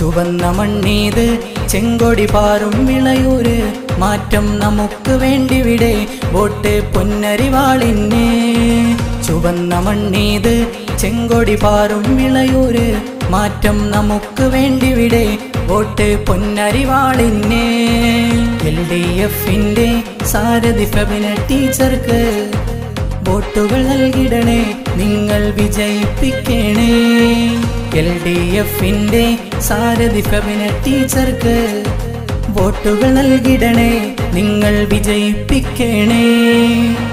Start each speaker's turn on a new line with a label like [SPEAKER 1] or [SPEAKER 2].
[SPEAKER 1] ചുവന്ന മണ്ണീത് ചെങ്കൊടി പാറും വിളയൂര് മാറ്റം നമുക്ക് വേണ്ടിവിടെ വോട്ട് പൊന്നരിവാളിന് ചുവന്ന മണ്ണീത് ചെങ്കൊടി പാറും വിളയൂര് മാറ്റം നമുക്ക് വേണ്ടിവിടെ വോട്ട് പൊന്നരിവാളിന് എൽ ഡി എഫിന്റെ സാരഥി ഫബിന ടീച്ചർക്ക് വോട്ടുകൾ നൽകിടണേ നിങ്ങൾ വിജയിപ്പിക്കണേ എൽ ഡി എഫിന്റെ സാരഥി ഫബിന ടീച്ചർക്ക് വോട്ടുകൾ നൽകിടണേ നിങ്ങൾ വിജയിപ്പിക്കണേ